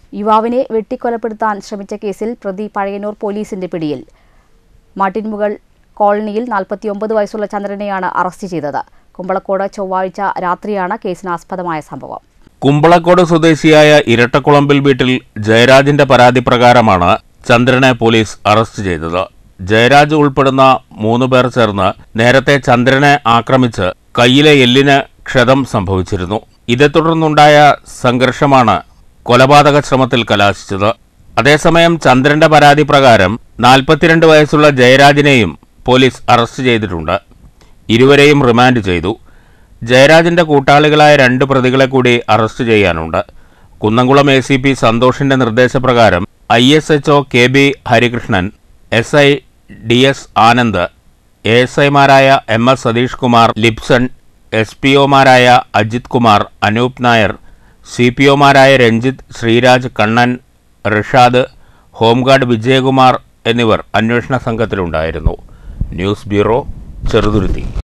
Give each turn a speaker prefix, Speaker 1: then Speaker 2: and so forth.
Speaker 1: യുവാവിനെ വെട്ടിക്കൊലപ്പെടുത്താൻ ശ്രമിച്ച കേസിൽ പ്രതി പഴയന്നൂർ പോലീസിന്റെ പിടിയിൽ മാട്ടിൻമുകൾ കോളനിയിൽ നാൽപ്പത്തിയൊമ്പത് വയസ്സുള്ള ചന്ദ്രനെയാണ് അറസ്റ്റ് ചെയ്തത് കുമ്പളക്കോട് ചൊവ്വാഴ്ച രാത്രിയാണ് കേസിനാസ്പദമായ സംഭവം
Speaker 2: കുമ്പളക്കോട് സ്വദേശിയായ ഇരട്ടക്കുളമ്പിൽ വീട്ടിൽ ജയരാജിന്റെ പരാതി പ്രകാരമാണ് ചന്ദ്രനെ പോലീസ് അറസ്റ്റ് ചെയ്തത് ജയരാജ് ഉൾപ്പെടുന്ന മൂന്ന് പേർ ചേർന്ന് നേരത്തെ ചന്ദ്രനെ ആക്രമിച്ച് കയ്യിലെ എല്ലിന് ക്ഷതം സംഭവിച്ചിരുന്നു ഇതേ തുടർന്നുണ്ടായ സംഘർഷമാണ് കൊലപാതക ശ്രമത്തിൽ കലാശിച്ചത് അതേസമയം ചന്ദ്രന്റെ പരാതി പ്രകാരം നാൽപ്പത്തിരണ്ട് വയസ്സുള്ള ജയരാജിനെയും പോലീസ് അറസ്റ്റ് ചെയ്തിട്ടുണ്ട് ഇരുവരെയും റിമാൻഡ് ചെയ്തു ജയരാജന്റെ കൂട്ടാളികളായ രണ്ട് പ്രതികളെ കൂടി അറസ്റ്റ് ചെയ്യാനുണ്ട് കുന്നംകുളം എ സി പി സന്തോഷിന്റെ നിർദ്ദേശപ്രകാരം I S H O K B Harikrishnan S I D S Anand A S ഐമാരായ M S Satheesh Kumar Lipson S P ഒമാരായ അജിത് കുമാർ അനൂപ് നായർ സി പി ഒമാരായ രഞ്ജിത്ത് ശ്രീരാജ് കണ്ണൻ റിഷാദ് ഹോംഗാർഡ് വിജയകുമാർ എന്നിവർ അന്വേഷണ സംഘത്തിലുണ്ടായിരുന്നു ന്യൂസ് ബ്യൂറോ ചെറുതുരുത്തി